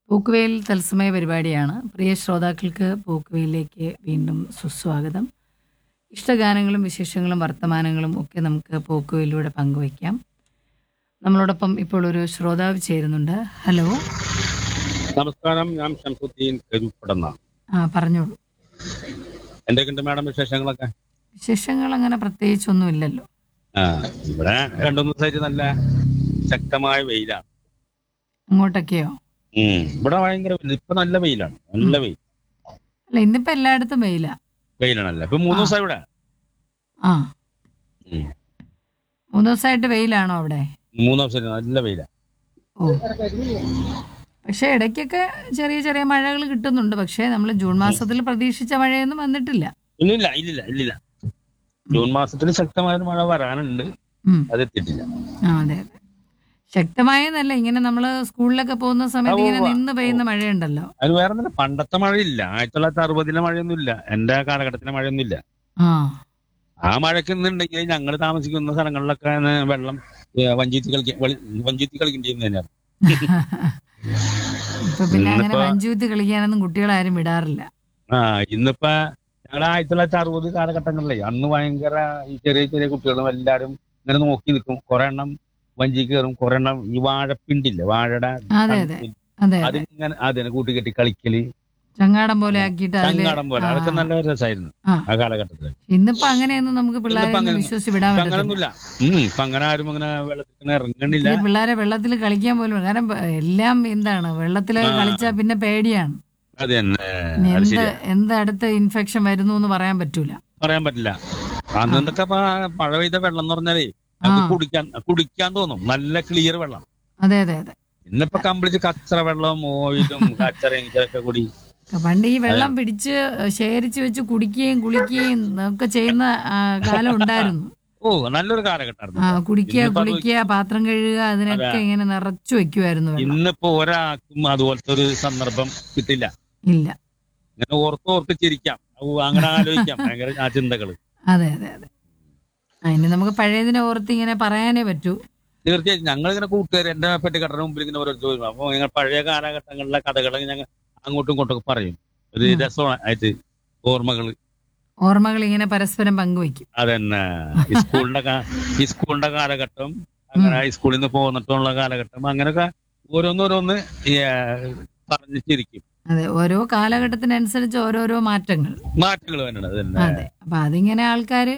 പോക്കുവെയിൽ തത്സമയ പരിപാടിയാണ് പ്രിയ ശ്രോതാക്കൾക്ക് പോക്കുവെയിലേക്ക് വീണ്ടും സുസ്വാഗതം ഇഷ്ടഗാനങ്ങളും വിശേഷങ്ങളും വർത്തമാനങ്ങളും ഒക്കെ നമുക്ക് പോക്കുവെയിലൂടെ പങ്കുവയ്ക്കാം നമ്മളോടൊപ്പം ഇപ്പോൾ ഒരു ശ്രോതാവ് ചേരുന്നുണ്ട് ഹലോ നമസ്കാരം ഞാൻ ഷംസുദ്ദീൻ കരുപ്പടന്ന ആ പറഞ്ഞോളൂ എന്തൊക്കെയുണ്ട് മാഡം വിശേഷങ്ങളൊക്കെ വിശേഷങ്ങൾ അങ്ങനെ പ്രത്യേകിച്ചൊന്നും ഇല്ലല്ലോ ആ ഇവിടെ രണ്ടു മൂന്ന് ദിവസമായിട്ട് നല്ല ശക്തമായ വെയിലാണ് അങ്ങോട്ടൊക്കെയോ ഉം. ഇവിടെ ഭയങ്കര വെയിൽ ഇപ്പൊ നല്ല വെയിലാണ് നല്ല വെയിൽ അല്ല ഇന്നിപ്പോ എല്ലായിടത്തും വെയില വെയിലാണല്ലോ ഇപ്പൊ മൂന്ന് ആ. ദിവസം ഇവിടെ ആ ഉം. മൂന്ന് ദിവസമായിട്ട് വെയിലാണോ അവിടെ മൂന്ന് ദിവസം നല്ല വെയിലാ ഓ പക്ഷെ ഇടയ്ക്കൊക്കെ ചെറിയ ചെറിയ മഴകൾ കിട്ടുന്നുണ്ട് പക്ഷേ നമ്മൾ ജൂൺ മാസത്തിൽ പ്രതീക്ഷിച്ച മഴയൊന്നും വന്നിട്ടില്ല ഇല്ലില്ല ഇല്ലില്ല ഇല്ലില്ല ജൂൺ മാസത്തിൽ ശക്തമായ ഒരു മഴ വരാനുണ്ട് ഉം. അത് എത്തിയിട്ടില്ല ആ അതെ അതെ ശക്തമായതല്ല ഇങ്ങനെ നമ്മൾ സ്കൂളിലൊക്കെ പോകുന്ന സമയത്ത് ഇങ്ങനെ ഉവ്വ. നിന്ന് പെയ്യുന്ന മഴയുണ്ടല്ലോ അത് വേറെ ഒന്നുമില്ല പണ്ടത്തെ മഴയില്ല ആയിരത്തി തൊള്ളായിരത്തി അറുപതിലെ മഴയൊന്നും ഇല്ല എന്റെ കാലഘട്ടത്തിലെ മഴയൊന്നും ഇല്ല ആ ആ മഴയ്ക്ക് ഇന്നുണ്ടെങ്കിൽ ഞങ്ങൾ താമസിക്കുന്ന സ്ഥലങ്ങളിലൊക്കെ ആണ് വെള്ളം ഏ, വഞ്ചിത്തി കളിക്ക വെളി- വഞ്ചിത്തി കളിക്കേണ്ടി തന്നെയാണ് ഇപ്പൊ പിന്നെ അങ്ങനെ ഇന്നിപ്പോ- മഞ്ജൂത്ത് കളിക്കാനൊന്നും കുട്ടികളാരും വിടാറില്ല ആ ഇന്നിപ്പോ ഞങ്ങൾ ആയിരത്തി തൊള്ളായിരത്തി അറുപത് കാലഘട്ടങ്ങളിലേ അന്ന് ഭയങ്കര ഈ ചെറിയ ചെറിയ കുട്ടികളും എല്ലാരും ഇങ്ങനെ നോക്കി നിൽക്കും കുറെ എണ്ണം വഞ്ചി കയറും കുറെ എണ്ണം ഈ വാഴപ്പിണ്ടില്ലേ വാഴയുടെ അതെ അതെ അതെ അതെ അതിങ്ങനെ അതിനെ കൂട്ടിക്കെട്ടി കളിക്കല് ചങ്ങാടം പോലെ ആക്കിയിട്ട് അതില് ചങ്ങാടം പോലെ ആ. അതൊക്കെ നല്ല രസമായിരുന്നു ആ. ആ കാലഘട്ടത്തിൽ ഇന്നിപ്പോ അങ്ങനെയൊന്നും നമുക്ക് പിള്ളേരെ ഇന്നിപ്പോ ഒന്നും അങ്ങനെ- വിശ്വസിച്ച് വിടാൻ ഇപ്പൊ പറ്റില്ല അങ്ങനൊന്നുമില്ല ഉം ഇപ്പൊ അങ്ങനെ ആരും അങ്ങനെ വെള്ളത്തിൽ ഇറങ്ങണില്ല ഈ പിള്ളേരെ വെള്ളത്തിൽ കളിക്കാൻ പോലും കാരണം ബ- എല്ലാം എന്താണ് വെള്ളത്തിൽ ആ. കളിച്ചാൽ പിന്നെ പേടിയാണ് അത് തന്നെ ഇനി അത് എന്ത് ശരിയാ എന്ത് അടുത്ത ഇൻഫെക്ഷൻ വരുന്നു എന്ന് പറയാൻ പറ്റൂല പറയാൻ പറ്റില്ല അന്നൊക്കെ പ- മഴ പെയ്ത വെള്ളം എന്ന് പറഞ്ഞാലേ നമുക്ക് ആ. കുടിക്കാൻ കുടിക്കാൻ തോന്നും നല്ല ക്ലിയർ വെള്ളം അതെ അതെ അതെ ഇന്നിപ്പോ കംപ്ലീറ്റ് കച്ചറ വെള്ളം ഓയിലും കച്ചറയും ഇതൊക്കെ കൂടി പണ്ട് ഈ വെള്ളം പിടിച്ച് ശേഖരിച്ച് വെച്ച് കുടിക്കുകയും കുളിക്കുകയും ഒക്കെ ചെയ്യുന്ന ആ, കാലം ഉണ്ടായിരുന്നു ഓ നല്ലൊരു കാലഘട്ടമായിരുന്നു ആ കുടിക്കുക ഇന്നിപ്പോ അത് കുളിക്കുക പാത്രം കഴുകുക അതിനൊക്കെ അതെ. ഇങ്ങനെ നിറച്ചു വെക്കുമായിരുന്നു വെള്ളം ഇന്നിപ്പോ ഒരാൾക്കും അതുപോലത്തെ ഒരു സന്ദർഭം കിട്ടില്ല ഇല്ല ഇങ്ങനെ ഓർത്ത് ഓർത്ത് ചിരിക്കാം ഔ, അങ്ങനെ ആലോചിക്കാം ഭയങ്കര ആ ചിന്തകള് അതെ അതെ അതെ ആ, ഇനി നമുക്ക് പഴയതിനെ ഓർത്ത് ഇങ്ങനെ പറയാനേ പറ്റൂ തീർച്ചയായും ഞങ്ങൾ ഇങ്ങനെ കൂട്ടുകാർ എന്റെ പെട്ടിക്കടയുടെ മുമ്പിൽ ഇങ്ങനെ ഓരോരുത്തർ വരും അപ്പൊ ഞങ്ങൾ പഴയ കാലഘട്ടങ്ങളിലെ കഥകൾ ഞങ്ങൾ അങ്ങോട്ടും ഇങ്ങോട്ടും പറയും ഒരു ഉം. രസമായിട്ട് ഓർമ്മകൾ ഓർമ്മകൾ ഇങ്ങനെ പരസ്പരം പങ്കുവെക്കും അതന്നെ ഈ സ്കൂളിന്റെ കാ- ഈ സ്കൂളിന്റെ കാലഘട്ടം അങ്ങനെ സ്കൂളിൽ നിന്ന് പോന്നിട്ടുള്ള കാലഘട്ടം അങ്ങനെയൊക്കെ ഓരോന്നോരോന്ന് ഈ, ആ, പറഞ്ഞു ചിരിക്കും അതെ ഓരോ കാലഘട്ടത്തിനനുസരിച്ച് ഓരോരോ മാറ്റങ്ങൾ മാറ്റങ്ങൾ വേണ്ടത് അതന്നെ അതെ അപ്പൊ അതിങ്ങനെ ആൾക്കാര്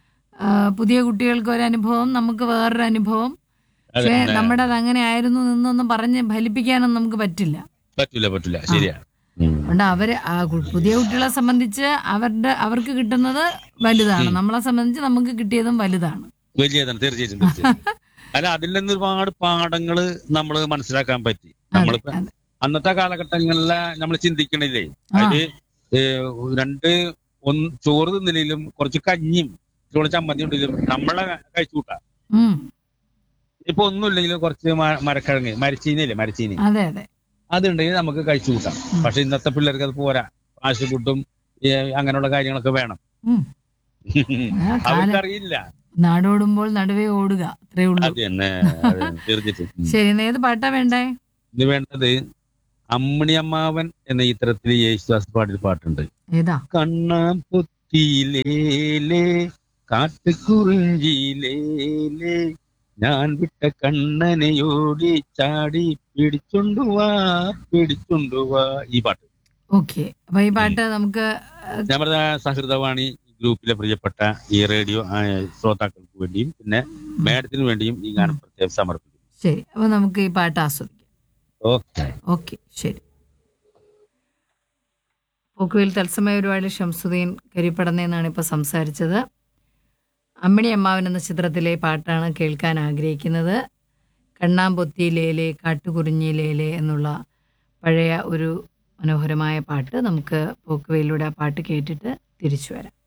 ആ, പുതിയ കുട്ടികൾക്ക് ഒരു അനുഭവം നമുക്ക് വേറൊരു അനുഭവം പക്ഷേ അതന്നെ. നമ്മുടെ അത് അങ്ങനെ ആയിരുന്നു എന്നൊന്നും പറഞ്ഞ് ഫലിപ്പിക്കാനൊന്നും നമുക്ക് പറ്റില്ല പറ്റില്ല പറ്റില്ല ശരിയാ ഉം. അതുകൊണ്ട് അവര് ആ കു- പുതിയ കുട്ടികളെ സംബന്ധിച്ച് അവരുടെ അവർക്ക് കിട്ടുന്നത് വലുതാണ് നമ്മളെ സംബന്ധിച്ച് നമുക്ക് കിട്ടിയതും വലുതാണ് വലിയതാണ് തീർച്ചയായിട്ടും തീർച്ചയായിട്ടും അല്ല അതിൽ നിന്ന് ഒരുപാട് പാഠങ്ങള് നമ്മൾ മനസ്സിലാക്കാൻ പറ്റി അതെ നമ്മളിപ്പോ അതെ അന്നത്തെ കാലഘട്ടങ്ങളിലെ നമ്മൾ ചിന്തിക്കണില്ലേ ആ. അതില് ഏ, രണ്ട് ഒന്ന് ചോറ് തിന്നില്ലെങ്കിലും കുറച്ച് കഞ്ഞിയും കുറച്ച് ചമ്മന്തി ഉണ്ടെങ്കിലും നമ്മളെ കഴിച്ചു കൂട്ടാം ഉം ഇപ്പൊ ഒന്നുമില്ലെങ്കിലും കുറച്ച് മ- മരക്കിഴങ്ങ് മരച്ചീനിയല്ലേ മരച്ചീനി അതെ അതെ അതുണ്ടെങ്കിൽ നമുക്ക് കഴിച്ചു കൂട്ടാം ഉം. പക്ഷെ ഇന്നത്തെ പിള്ളേർക്ക് അത് പോരാ ഫാസ്റ്റ് ഫുഡും ഏ, അങ്ങനെയുള്ള കാര്യങ്ങളൊക്കെ വേണം ഉം. ആ കാലം അവർക്കറിയില്ല നാടോടുമ്പോൾ നടുവേ ഓടുക അത്രേ ഉള്ളൂ അത് തന്നെ അത് തന്നെ, തീർച്ചയായിട്ടും ഉം. ശരി ഇന്ന് ഏത് പാട്ടാ വേണ്ടേ ഇത് വേണ്ടത് അമ്മണി അമ്മാവൻ എന്ന ചിത്രത്തിൽ യേശുദാസ് പാടിയ പാട്ടുണ്ട് ഏതാ കണ്ണാൻ പൊത്തിയിലേലേ കാട്ടുകുറിഞ്ചിയിലേലേ ഞാൻ വിട്ട കണ്ണനെയോടി ചാടി പിടിച്ചുണ്ടുവാ പിടിച്ചുണ്ടുവാ ഈ പാട്ട് ഓക്കെ അപ്പൊ ഈ പാട്ട് നമുക്ക് നമ്മുടെ സഹൃദവാണി ഗ്രൂപ്പിലെ പ്രിയപ്പെട്ട ഈ റേഡിയോ ആ, ശ്രോതാക്കൾക്ക് വേണ്ടിയും പിന്നെ മാഡത്തിന് വേണ്ടിയും ഈ ഗാനം പ്രത്യേകം സമർപ്പിക്കും ശരി അപ്പൊ നമുക്ക് ഈ പാട്ട് ആസ്വദിക്കാം ഓക്കെ ഓക്കെ ശരി പോക്കുവിൽ തത്സമയ പരിപാടി ഷംസുദ്ദീൻ കരിപ്പടന്ന എന്നാണ് ഇപ്പോൾ സംസാരിച്ചത് അമ്മിണി അമ്മാവൻ എന്ന ചിത്രത്തിലെ പാട്ടാണ് കേൾക്കാൻ ആഗ്രഹിക്കുന്നത് കണ്ണാമ്പൊത്തി ലേലെ കാട്ടുകുറിഞ്ഞി ലേലെ എന്നുള്ള പഴയ ഒരു മനോഹരമായ പാട്ട് നമുക്ക് പോക്കുവയിലൂടെ ആ പാട്ട് കേട്ടിട്ട് തിരിച്ചു വരാം